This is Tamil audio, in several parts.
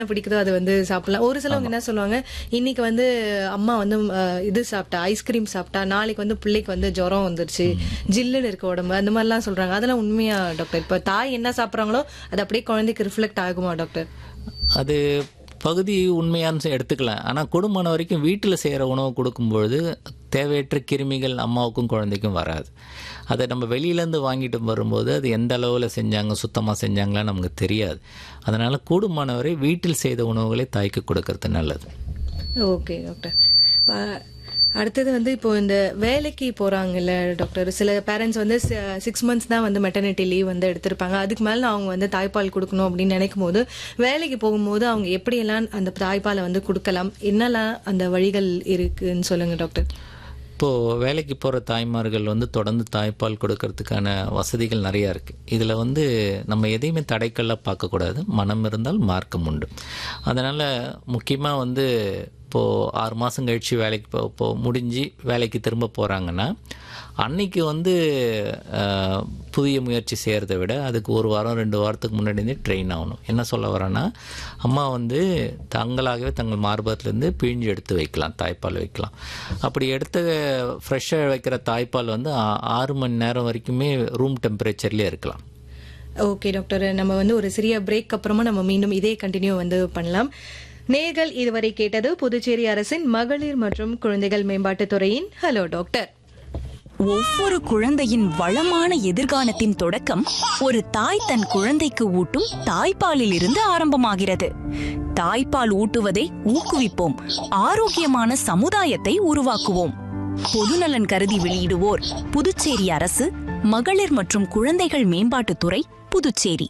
பிடிக்குதோ அது வந்து சாப்பிடலாம் ஒரு சிலவங்க என்ன சொல்லுவாங்க இன்னைக்கு வந்து அம்மா வந்து அஹ், இது சாப்பிட்டா ஐஸ்கிரீம் சாப்பிட்டா நாளைக்கு வந்து பிள்ளைக்கு வந்து ஜுரம் வந்துருச்சு ஜில்லுன்னு இருக்க உடம்பு அந்த மாதிரிலாம் சொல்றாங்க அதெல்லாம் உண்மையா டாக்டர் இப்ப தாய் என்ன சாப்பிடுறாங்களோ அது அப்படியே குழந்தைக்கு ரிஃப்ளெக்ட் ஆகுமா டாக்டர் அது பகுதி உண்மையான்னு எடுத்துக்கலாம் ஆனால் குடும்பம் வரைக்கும் வீட்டில் செய்கிற உணவு கொடுக்கும்பொழுது தேவையற்ற கிருமிகள் அம்மாவுக்கும் குழந்தைக்கும் வராது அதை நம்ம வெளியிலேருந்து வாங்கிட்டு வரும்போது அது எந்த அளவில் செஞ்சாங்க சுத்தமாக செஞ்சாங்களான்னு நமக்கு தெரியாது அதனால் கூடுமானவரை வீட்டில் செய்த உணவுகளை தாய்க்கு கொடுக்கறது நல்லது ஓகே டாக்டர் இப்ப அடுத்தது வந்து இப்போ இந்த வேலைக்கு போறாங்கல்ல டாக்டர் சில பேரண்ட்ஸ் வந்து சிக்ஸ் மந்த்ஸ் தான் வந்து மெட்டர்னிட்டி லீவ் வந்து எடுத்திருப்பாங்க அதுக்கு மேல அவங்க வந்து தாய்ப்பால் கொடுக்கணும் அப்படின்னு நினைக்கும் போது வேலைக்கு போகும்போது அவங்க எப்படியெல்லாம் அந்த தாய்ப்பாலை வந்து கொடுக்கலாம் என்னெல்லாம் அந்த வழிகள் இருக்குன்னு சொல்லுங்க டாக்டர் இப்போது வேலைக்கு போகிற தாய்மார்கள் வந்து தொடர்ந்து தாய்ப்பால் கொடுக்கறதுக்கான வசதிகள் நிறையா இருக்குது இதில் வந்து நம்ம எதையுமே தடைக்கல்லாக பார்க்கக்கூடாது மனம் இருந்தால் மார்க்கம் உண்டு அதனால் முக்கியமாக வந்து இப்போது ஆறு மாதம் கழித்து வேலைக்கு போ இப்போ முடிஞ்சு வேலைக்கு திரும்ப போகிறாங்கன்னா அன்னைக்கு வந்து அஹ், புதிய முயற்சி செய்கிறத விட அதுக்கு ஒரு வாரம் ரெண்டு வாரத்துக்கு முன்னாடி ட்ரெயின் ஆகணும் என்ன சொல்ல வரேன்னா அம்மா வந்து தங்களாகவே தங்கள் மார்பகத்திலேருந்து பிழிஞ்சு எடுத்து வைக்கலாம் தாய்ப்பால் வைக்கலாம் அப்படி எடுத்து ஃப்ரெஷ்ஷாக வைக்கிற தாய்ப்பால் வந்து ஆ- ஆறு மணி நேரம் வரைக்குமே ரூம் டெம்பரேச்சர்லேயே இருக்கலாம் ஓகே டாக்டர் நம்ம வந்து ஒரு சிறிய பிரேக் அப்புறமா நம்ம மீண்டும் இதே கண்டினியூ வந்து பண்ணலாம் நேர்கள் இதுவரை கேட்டது புதுச்சேரி அரசின் மகளிர் மற்றும் குழந்தைகள் மேம்பாட்டுத் துறையின் ஹலோ டாக்டர் ஒவ்வொரு குழந்தையின் வளமான எதிர்காலத்தின் தொடக்கம் ஒரு தாய் தன் குழந்தைக்கு ஊட்டும் தாய்ப்பாலில் இருந்து ஆரம்பமாகிறது தாய்ப்பால் ஊட்டுவதை ஊக்குவிப்போம் ஆரோக்கியமான சமுதாயத்தை உருவாக்குவோம் பொதுநலன் கருதி வெளியிடுவோர் புதுச்சேரி அரசு மகளிர் மற்றும் குழந்தைகள் மேம்பாட்டுத்துறை Puducherry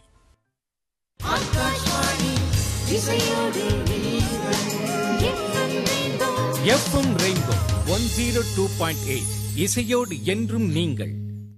FM Rainbow one zero two point eight இசையோடு என்றும் நீங்கள்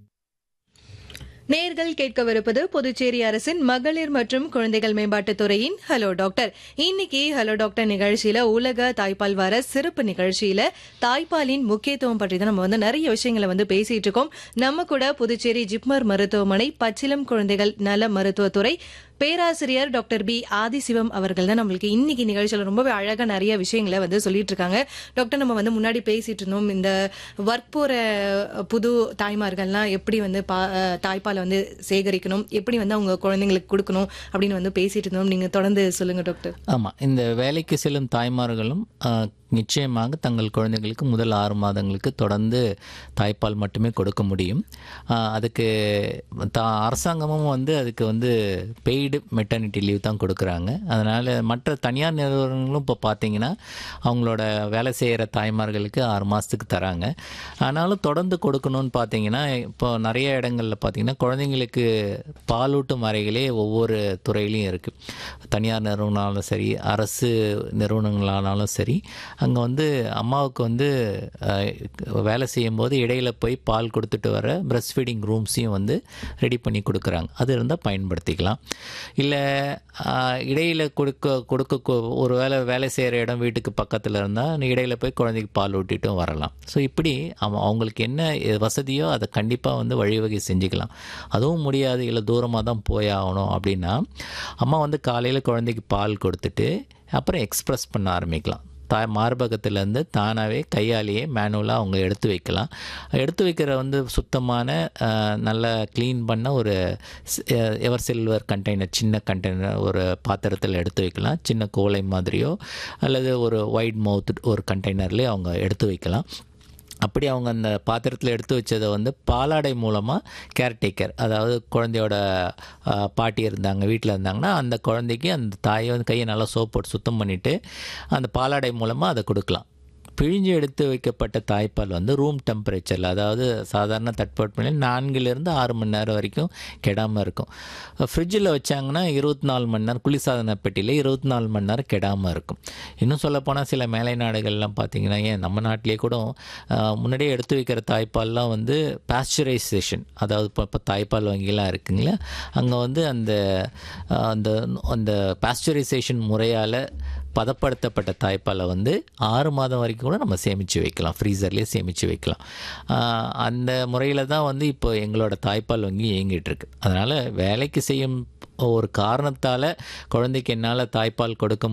நேர்கள் கேட்கவிருப்பது புதுச்சேரி அரசின் மகளிர் மற்றும் குழந்தைகள் மேம்பாட்டுத் துறையின் ஹலோ டாக்டர் இன்னைக்கு ஹலோ டாக்டர் நிகழ்ச்சியில உலக தாய்ப்பால் வார சிறப்பு நிகழ்ச்சியில தாய்ப்பாலின் முக்கியத்துவம் பற்றி தான் நம்ம வந்து நிறைய விஷயங்களை வந்து பேசிட்டு இருக்கோம் நம்ம கூட புதுச்சேரி ஜிப்மர் மருத்துவமனை பச்சிலம் குழந்தைகள் நல மருத்துவத்துறை பேராசிரியர் டாக்டர் பி ஆதிசிவம் அவர்கள் தான் நம்மளுக்கு இன்னைக்கு நிகழ்ச்சியில ரொம்பவே அழகா நிறைய விஷயங்களை வந்து சொல்லிட்டு இருக்காங்க டாக்டர் நம்ம வந்து முன்னாடி பேசிட்டு இருந்தோம் இந்த ஒர்க் போற புது தாய்மார்கள்லாம் எப்படி வந்து பா- அஹ் தாய்ப்பாலை வந்து சேகரிக்கணும் எப்படி வந்து அவங்க குழந்தைங்களுக்கு கொடுக்கணும் அப்படின்னு வந்து பேசிட்டு இருந்தோம் நீங்க தொடர்ந்து சொல்லுங்க டாக்டர் ஆமாம் இந்த வேலைக்கு செல்லும் தாய்மார்களும் ஆஹ், நிச்சயமாக தங்கள் குழந்தைகளுக்கு முதல் ஆறு மாதங்களுக்கு தொடர்ந்து தாய்ப்பால் மட்டுமே கொடுக்க முடியும் ஆஹ், அதுக்கு தா அரசாங்கமும் வந்து அதுக்கு வந்து பெய்டு மெட்டர்னிட்டி லீவ் தான் கொடுக்குறாங்க அதனால் மற்ற தனியார் நிறுவனங்களும் இப்போ பார்த்தீங்கன்னா அவங்களோட வேலை செய்கிற தாய்மார்களுக்கு ஆறு மாதத்துக்கு தராங்க ஆனாலும் தொடர்ந்து கொடுக்கணும்னு பார்த்தீங்கன்னா இப்போ நிறைய இடங்களில் பார்த்தீங்கன்னா குழந்தைங்களுக்கு பாலூட்டும் அறைகளே ஒவ்வொரு துறையிலையும் இருக்குது தனியார் நிறுவனங்களாலும் சரி அரசு நிறுவனங்களானாலும் சரி அங்கே வந்து அம்மாவுக்கு வந்து அஹ், வேலை செய்யும்போது இடையில போய் பால் கொடுத்துட்டு வர பிரஸ்ட் ஃபீடிங் ரூம்ஸையும் வந்து ரெடி பண்ணி கொடுக்குறாங்க அது இருந்தால் பயன்படுத்திக்கலாம் இல்லை இடையில கொடுக்க கொடுக்க கொ- ஒரு வேளை வேலை செய்கிற இடம் வீட்டுக்கு பக்கத்தில் இருந்தால் இடையில போய் குழந்தைக்கு பால் ஊட்டிட்டும் வரலாம் ஸோ இப்படி அவ- அவங்களுக்கு என்ன வசதியோ அதை கண்டிப்பாக வந்து வழிவகை செஞ்சுக்கலாம் அதுவும் முடியாது இல்லை தூரமாக தான் போய் ஆகணும் அப்படின்னா அம்மா வந்து காலையில் குழந்தைக்கு பால் கொடுத்துட்டு அப்புறம் எக்ஸ்பிரஸ் பண்ண ஆரம்பிக்கலாம் தாய் மார்பகத்திலேருந்து தானாகவே கையாலேயே மேனுவலாக அவங்க எடுத்து வைக்கலாம் எடுத்து வைக்கிற வந்து சுத்தமான அஹ், நல்லா க்ளீன் பண்ண ஒரு எவர் சில்வர் கண்டெய்னர் சின்ன கண்டெய்னர் ஒரு பாத்திரத்தில் எடுத்து வைக்கலாம் சின்ன கோலை மாதிரியோ அல்லது ஒரு ஒயிட் மவுத் ஒரு கண்டெய்னர்லேயே அவங்க எடுத்து வைக்கலாம் அப்படி அவங்க அந்த பாத்திரத்தில் எடுத்து வச்சதை வந்து பாலாடை மூலமாக கேர்டேக்கர் அதாவது குழந்தையோட ஆஹ், பாட்டி இருந்தாங்க வீட்டில் இருந்தாங்கன்னா அந்த குழந்தைக்கு அந்த தாயை வந்து கையை நல்லா சோப் போட்டு சுத்தம் பண்ணிவிட்டு அந்த பாலாடை மூலமாக அதை கொடுக்கலாம் பிழிஞ்சு எடுத்து வைக்கப்பட்ட தாய்ப்பால் வந்து ரூம் டெம்பரேச்சரில் அதாவது சாதாரண தட்பவெப்பநிலையில் நான்கிலிருந்து ஆறு மணி நேரம் வரைக்கும் கெடாமல் இருக்கும் ஃப்ரிட்ஜில் வச்சாங்கன்னா இருபத்தி நாலு மணி நேரம் குளிர்சாதன பெட்டியில் இருபத்தி நாலு மணி நேரம் கெடாமல் இருக்கும் இன்னும் சொல்லப்போனால் சில மேலை நாடுகள்லாம் பார்த்தீங்கன்னா ஏன் நம்ம நாட்டிலே கூட ஆஹ், முன்னாடியே எடுத்து வைக்கிற தாய்ப்பால்லாம் வந்து பாஸ்டரைசேஷன் அதாவது இப்போ இப்போ தாய்ப்பால் வங்கிலாம் இருக்குங்களா அங்கே வந்து அந்த ஆஹ், அந்த அந்த பாஸ்டரைசேஷன் முறையால் பதப்படுத்தப்பட்ட தாய்ப்பாலை வந்து ஆறு மாதம் வரைக்கும் கூட நம்ம சேமித்து வைக்கலாம் ஃப்ரீசர்லேயே சேமித்து வைக்கலாம் ஆஹ் அந்த முறையில் தான் வந்து இப்போ எங்களோட தாய்ப்பால் வங்கி இயங்கிட்டு இருக்கு அதனால் வேலைக்கு செய்யும் ஒரு காரணத்தால் குழந்தைக்கு என்னால் தாய்ப்பால் கொடுக்க